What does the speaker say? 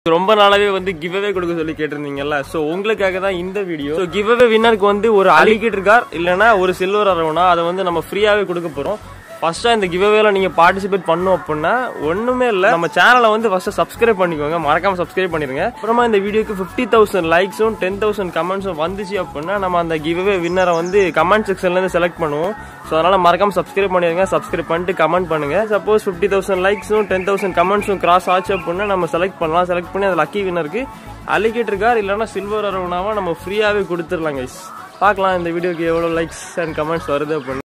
ரொம்ப நாளாவே வந்து கிவ்அவே கொடுக்க சொல்லி கேட்டிருந்தீங்கல்ல சோ உங்களுக்காக தான் இந்த வீடியோ ஸோ கிவ்அவே வின்னருக்கு வந்து ஒரு அலிகேட்டர் கார் இல்லைன்னா ஒரு சில்வர் அரவணா அதை வந்து நம்ம ஃப்ரீயாவே கொடுக்க போறோம் ஃபர்ஸ்டா இந்த கிவ்அவேல நீங்க பார்ட்டிசிபேட் பண்ணும் அப்படின்னா ஒண்ணுமே இல்ல நம்ம சேனலை வந்து ஃபர்ஸ்ட் சப்ஸ்கிரைப் பண்ணிக்கோங்க மறக்காம சப்ஸ்கிரைப் பண்ணிருங்க அப்புறமா இந்த வீடியோக்கு ஃபிஃப்டி தௌசண்ட் லைக்ஸும் டென் தௌசண்ட் கமெண்ட்ஸும் வந்துச்சு அப்படின்னா நம்ம அந்த கிவ்அவே வின்னரை வந்து கமெண்ட் செக்ஷன்ல இருந்து செலக்ட் பண்ணுவோம் ஸோ அதனால மறக்காம சப்ஸ்கிரைப் பண்ணிருங்க சப்ஸ்கிரைப் பண்ணிட்டு கமெண்ட் பண்ணுங்க சப்போஸ் ஃபிஃப்டி தௌசண்ட் லைக்ஸும் டென் தௌசண்ட் கமெண்ட்ஸும் கிராஸ் ஆச்சு அப்படின்னா நம்ம செலக்ட் பண்ணலாம் செலக்ட் பண்ணி அது லக்கி வின்னருக்கு அலிகேட்டர் கார் இல்லைன்னா சில்வர் அரவணாவா நம்ம ஃப்ரீயாவே கொடுத்துடலாம் கைஸ் பார்க்கலாம் இந்த வீடியோக்கு எவ்வளோ லைக்ஸ் அண்ட் கமெண்ட்ஸ் வருது அப்படின்னு